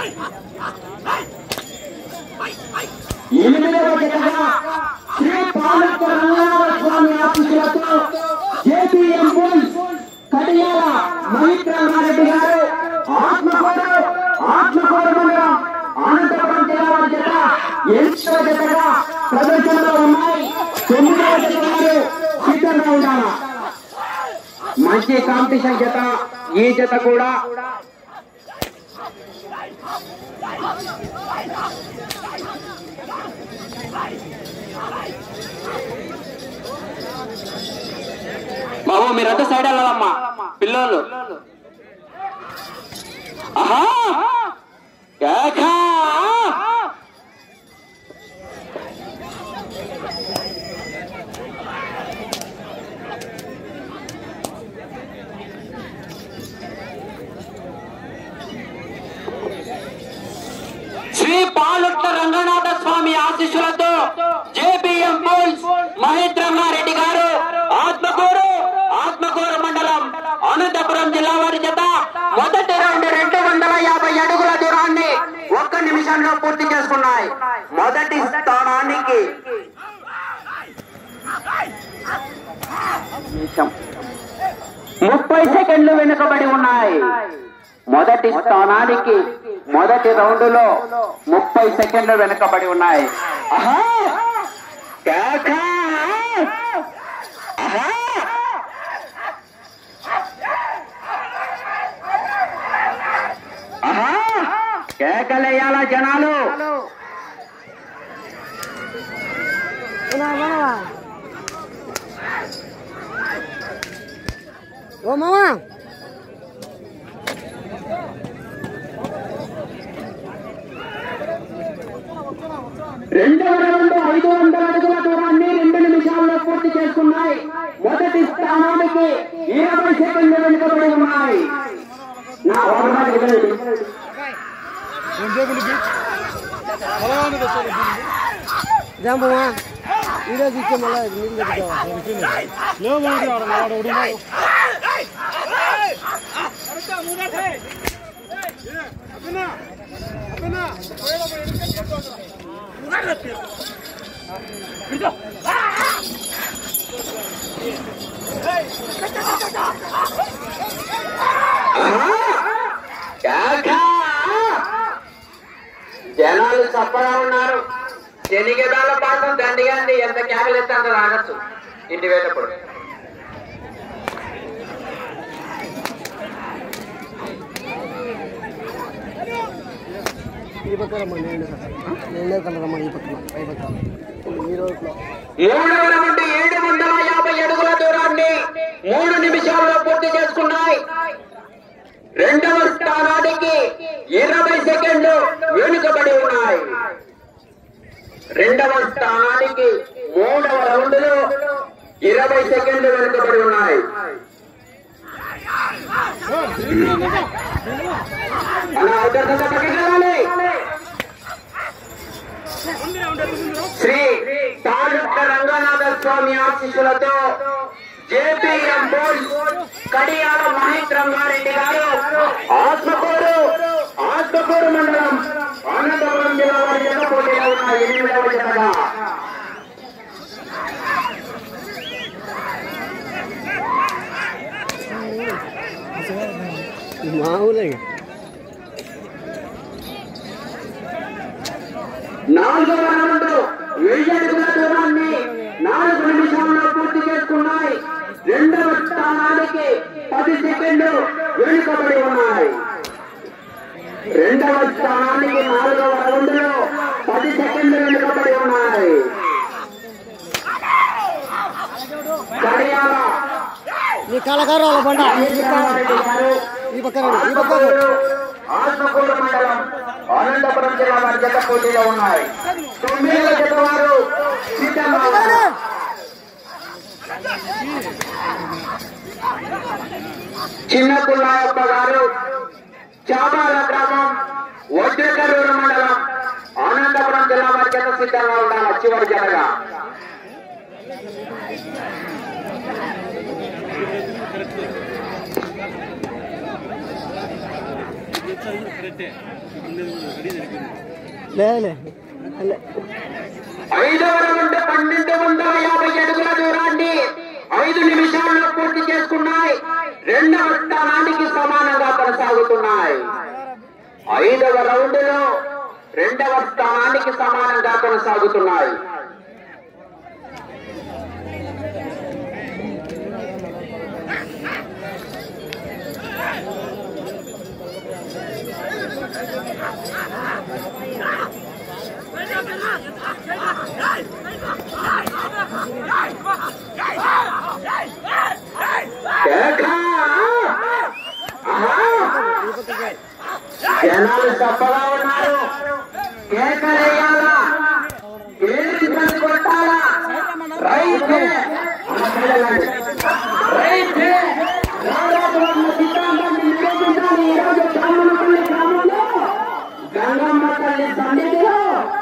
ఎనిమిదవ జతగా శ్రీ పాలక రంగనాథ స్వామి ఆశీస్సులతో జేపీఎం బుల్స్ కడియాల మహిత్రామారెడ్డి గారు ఆత్మకూరు ఆత్మకూరు మండలం అనంతపురం జిల్లా వారి జత ఎనిమిదవ జతగా ప్రదర్శనలో ఉన్నాయి తొమ్మిదవ జత వారు సిద్ధంగా ఉండాలా మంచి కాంపిటీషన్ జత ఈ జత కూడా బాబు మీరంతా సైడ్ వెళ్ళాలమ్మా పిల్లలు ఆహా కేకా! శ్రీ పాలుట్ల రంగనాథ స్వామి ఆశీస్సులతో జేబిఎం బుల్స్ మహేంద్రన్నారెడ్డి గారు ఆత్మకూరు ఆత్మకూరు మండలం అనంతపురం జిల్లా వారి చేత మొదటి రౌండ్ రెండు వందల యాభై అడుగుల దూరాన్ని ఒక్క నిమిషంలో పూర్తి చేసుకున్నాయి మొదటి స్థానానికి నిమిషం ముప్పై సెకండ్లు వెనుకబడి ఉన్నాయి మొదటి స్థానానికి మొదటి రౌండ్ లో ముప్పై సెకండ్లు వెనుకబడి ఉన్నాయి ఆహా! కేకా! ఆహా! ఆహా! కేకలేయాల జనాలు ఓ మామా రెండవ రౌండ్ ఐదు వందల అడుగుల దూరాన్ని రెండు నిమిషాల్లో పూర్తి చేసుకున్నాయి మొదటి స్థానానికి ఇరవై సెకండ్లు వెనుకబడి ఉన్నాయి నా వాహనాలు ఎగరండి. జాంబమ్మా ఈరోజు ఇచ్చే మళ్ళీ నీళ్ళు కట్టుకోవాలి కేకా! జనాలు చప్పగా ఉన్నారు శనిగదాల పాసం దండిగాంది ఎంత కేకలు ఎత్తే అంత తాగచ్చు ఇంటి వేటప్పుడు ఈ పక్క రమ్మా నేను నేను కలర్ రమ్మా ఈ పక్కన పై పక్క ఈ రోజులో మూడవ రౌండ్ ఏడు వందల యాభై అడుగుల దూరాన్ని మూడు నిమిషాల్లో పూర్తి చేసుకున్నాయి రెండవ స్థానానికి ఇరవై సెకండ్లు వెనుకబడి ఉన్నాయి రెండవ స్థానానికి మూడవ రౌండ్ లో ఇరవై సెకండ్లు వెనుకబడి ఉన్నాయి అలా అవకాశంగా పక్కకి వెళ్ళాలి. శ్రీ తాలూక రంగనాథ స్వామి ఆశీస్సులతో జేపీఎం బోల్స్ కడియాల మహేష్ రంగారెడ్డి గారు ఆత్మకూరు ఆత్మకూరు మండలం అనంతపురం జిల్లా వారి జత పోటీలో ఉన్న ఎనిమిదవ జతగా మామూలే నాలుగవ రౌండ్ వెయ్యి అడుగుల దూరాన్ని నాలుగు నిమిషాల్లో పూర్తి చేసుకున్నాయి రెండవ స్థానానికి పది సెకండ్లు వెనుకబడి ఉన్నాయి రెండవ స్థానానికి నాలుగవ రౌండ్ లో పది సెకండ్లు వెనుకబడి ఉన్నాయి కడియాల నీ కళకారు వాళ్ళ బండ రామారెడ్డి గారు ఈ పక్క రండి, ఈ పక్క ఆత్మకూరు ఆత్మకూరు మండలం అనంతపురం జిల్లా వారి జత పోటీలో ఉన్నాయి తొమ్మిదవ జత వారు సిద్ధంగా ఉన్నారు. చిన్న పుల్లాయప్ప గారు చాబాల గ్రామం వజ్రకరూరు మండలం అనంతపురం జిల్లా వారి జత సిద్ధంగా ఉండాలి చివరి జతగా లేదులే లే ఐదవ రౌండ్ పన్నెండు వందల యాభై అడుగుల దూరాన్ని ఐదు నిమిషాల్లో పూర్తి చేసుకున్నాయి రెండవ స్థానానికి సమానంగా కొనసాగుతున్నాయి ఐదవ రౌండ్ లో రెండవ స్థానానికి సమానంగా కొనసాగుతున్నాయి కేక! ఆహా! జనాలు తప్పగా ఉన్నారు కేకలేయాలా కేరింతలు కొట్టాలా రైతే రైతే రాజాపురం సిద్ధాంతాన్ని నిరూపించాలి ఈరోజు గ్రామంపల్లి గ్రామంలో గంగమ్మ తల్లి సన్నిధిలో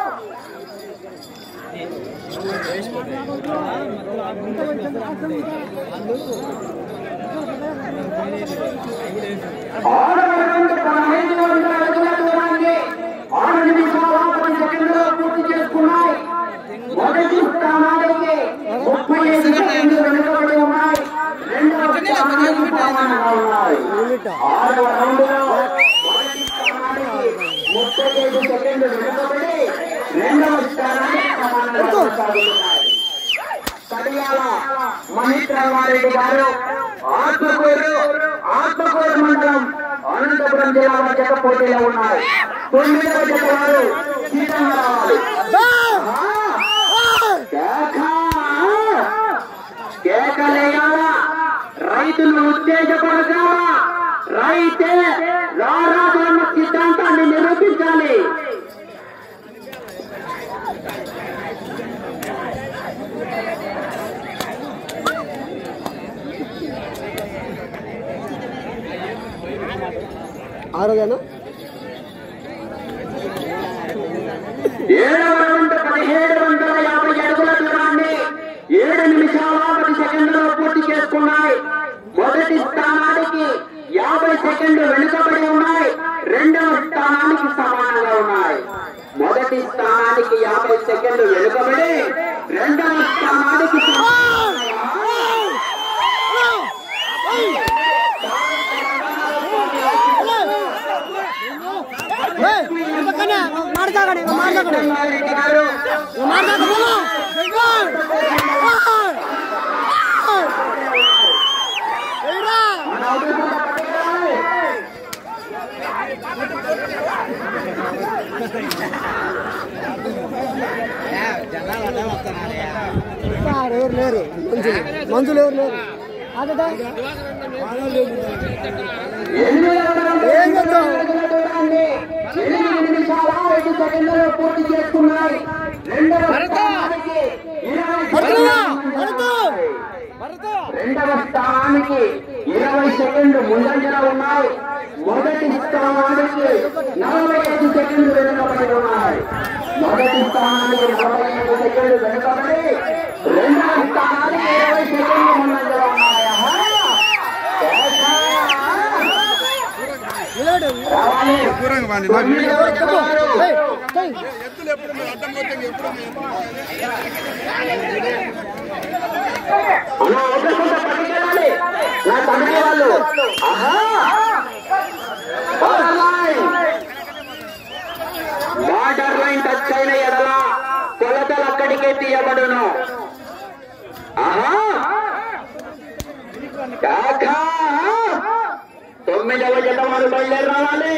ఆరు వందల పదహైదు వందల అడుగుల దూరాన్ని ఆరు నిమిషాల పది సెకండ్లలో పూర్తి చేసుకున్నాయి మొదటి స్థానానికి ముప్పై ఐదు సెకండ్లు వెనుకబడి ఉన్నాయి రెండవ స్థానానికి సమానంగా ఉన్నాయి ఆరవ రౌండ్లో మొదటి స్థానానికి ముప్పై ఐదు సెకండ్లు వెనుకబడి రెండవ స్థానానికి సమానంగా కొనసాగుతున్నాయి కడియాల మహేశ్వరరామారెడ్డి గారు ఆత్మకూరు ఆత్మకూరు మండలం అనంతపురం జిల్లా మధ్య పోటీలో ఉన్నారు తొమ్మిదవ జత వారు సిద్ధంగా రావాలి కేక! కేకలేయాలా రైతులు ఉత్తేజపరచాలా రైతే రారాజు అన్న సిద్ధాంతాన్ని నిరూపించాలి ఆరోదేనా ఏడవ రౌండ్ పదిహేడు వందల యాభై అడుగుల దూరాన్ని ఏడు నిమిషాల పది సెకండ్లలో పూర్తి చేసుకున్నాయి మొదటి స్థానానికి యాభై సెకండ్లు వెనుకబడి ఉన్నాయి రెండవ స్థానానికి సమానంగా ఉన్నాయి మొదటి స్థానానికి యాభై సెకండ్లు వెనుకబడి రెండవ స్థానానికి సమానంగా ఉన్నాయి. పక్కనే మాడతాగండి మాడతాగండి రెడ్డి గారు మన అవతల పట్టుకోవాలి. ఎవరు లేరు మంజులు మంజులు ఎవరు లేరు ఆగదా ఏం చేద్దాం ఎనిమిది నిమిషాల ఐదు సెకండ్లలో పూర్తి చేసుకున్నాయి రెండవ స్థానానికి ఇరవై భరతులా! సెకండ్లు భరతు! రెండవ స్థానానికి ఇరవై సెకండ్లు ముందంజలో ఉన్నాయి మొదటి స్థానానికి నలభై ఐదు సెకండ్లు వెనుకబడి ఉన్నాయి మొదటి స్థానానికి నలభై ఐదు సెకండ్లు వెనుకబడి రెండవ స్థానానికి ఇరవై సెకండ్లు ముందంజలో ఉన్నాయి ఆహా! నిలబడు రావాలి. దూరంగా వాడిని తొమ్మిది చెప్పు ఎవరు? ఏయ్, ఏయ్. ఎత్తులు ఎప్పుడు మీరు అడ్డం పోతే ఎప్పుడు అలా వదలకుండా పట్టుకెళ్ళాలి. నా తండ్రి వాళ్ళు ఆహా! Border line. Border line touch అయిన ఎడల కొలతలు అక్కడికే తీయబడును ఆహా! కాకా! తొమ్మిదవ జత వారు బయలుదేరి రావాలి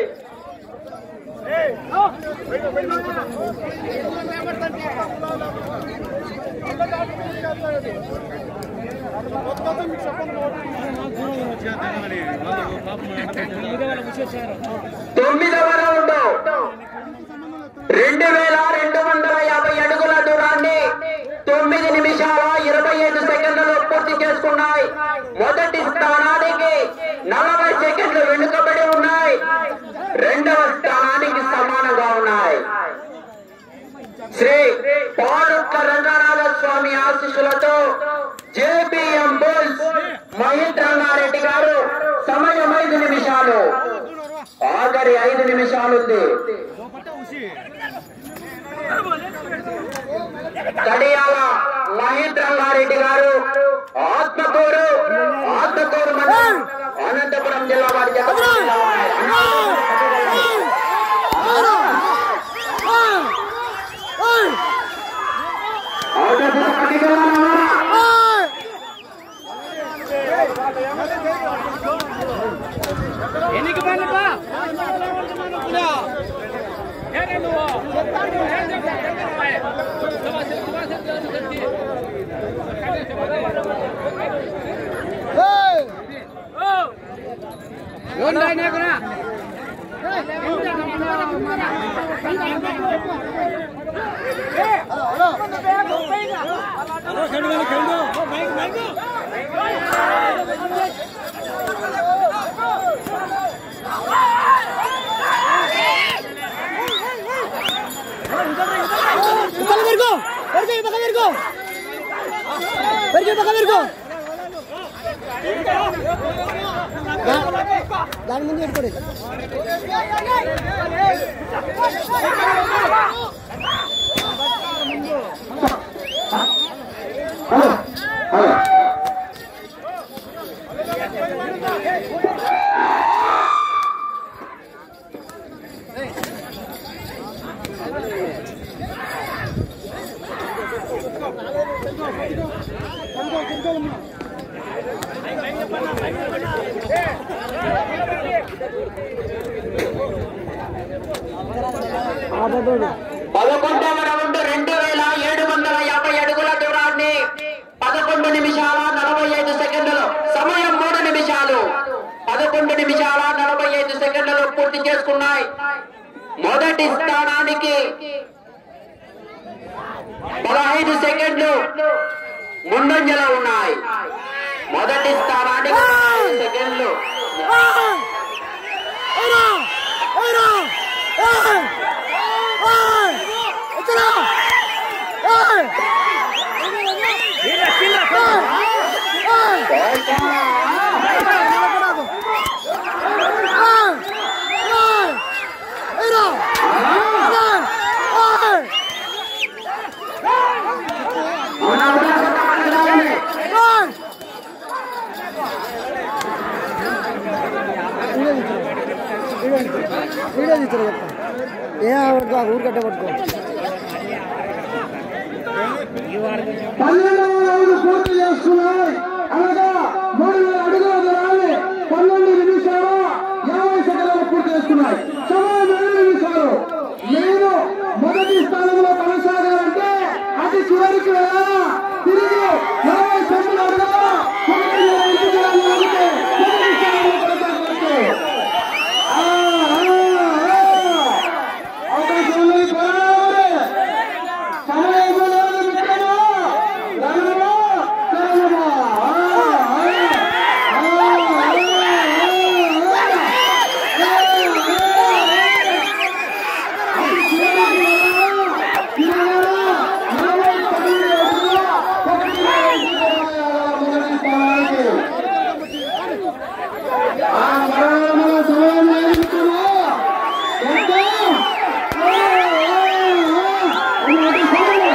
తొమ్మిదవ రౌండ్ రెండు వేల రెండు వందల యాభై అడుగుల దూరాన్ని తొమ్మిది నిమిషాల ఇరవై ఐదు సెకండ్లలో పూర్తి చేసుకున్నాయి మొదటి స్థానానికి నలభై సెకండ్లు వెనుకబడి ఉన్నాయి రెండవ స్థానానికి సమానంగా ఉన్నాయి శ్రీ పాడుట్ల రంగనాథ స్వామి ఆశీస్సులతో జేబిఎం బుల్స్ మహేంద్ర రంగారెడ్డి గారు సమయం ఐదు నిమిషాలు ఆగ ఐదు నిమిషాలుంది కడియాల మహేంద్రంగారెడ్డి గారు ఆత్మకూరు ఆత్మకూరు మండలం అనంతపురం జిల్లా వారి జత అవకాశం పట్టుకెళ్ళాలన్నా? పక్కన పెరుగు పెరుగు పక్కన పెరుగు పెరుగు పక్కన పెరుగు దాని ముందు పెట్టుకోండి పదకొండవ రౌండ్ రెండు వేల ఏడు వందల యాభై అడుగుల దూరాన్ని పదకొండు నిమిషాల నలభై ఐదు సెకండ్లు సమయం మూడు నిమిషాలు పదకొండు నిమిషాల నలభై ఐదు సెకండ్లు పూర్తి చేసుకున్నాయి మొదటి స్థానానికి పదహైదు సెకండ్లు ముందంజలో ఉన్నాయి మొదటి స్థానానికి పదహైదు సెకండ్లు వీడియో తీస్తారు చెప్తా ఏ పట్టుకో ఊరికట్ట పట్టుకో పన్నెండవ రౌండ్ పూర్తి చేసుకున్నాయి అనగా మూడు వేల అడుగుల దూరాన్ని పన్నెండు నిమిషాలు యాభై సెకండ్లు పూర్తి చేసుకున్నాయి సమయం ఏడు నిమిషాలు నేను మొదటి స్థానంలో కొనసాగాలంటే అతి చివరికి వెళ్ళాలా తిరిగి యాభై సెకండ్లు అడగాల ఒకటి వేల ఐదు దూరాన్ని ఆగితే మొదటి స్థానంలో కొనసాగవచ్చు ఆ, ఆ, ఆ. అవకాశం ఉన్నది పోరాడాలి. సమయం లేదు మిత్రమా. రణమా, కరణమా. ఆ, ఆ, ఆ, ఆ, ఆ మరణముల సమయం లేదు మిత్రమా. ఎంత? ఆ, ఆ, ఆ. ఉన్నది సమయం.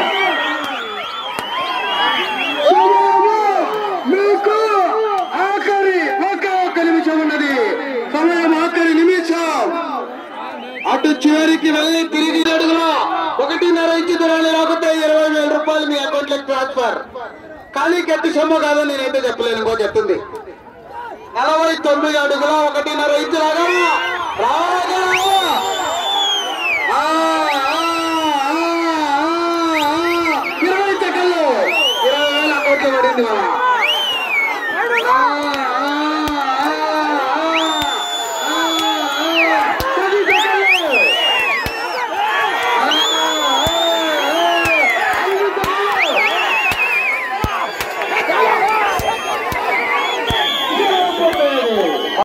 మీకు ఆఖరి ఒకే ఒక్క నిమిషం ఉన్నది సమయం ఆఖరి నిమిషం అటు చివరికి వెళ్ళి తిరిగి అడుగులో ఒకటిన్నర ఇంచు దూరాన్ని రాకపోతే ఇరవై వేల రూపాయలు మీ అకౌంట్ లో ట్రాన్స్ఫర్ కానీ గట్టి సొమ్ము కాదు నేనైతే చెప్పలేను ఇంకో చెప్తుంది నలభై తొమ్మిది అడుగుల ఒకటిన్నర ఇంచు రాగా రావాలి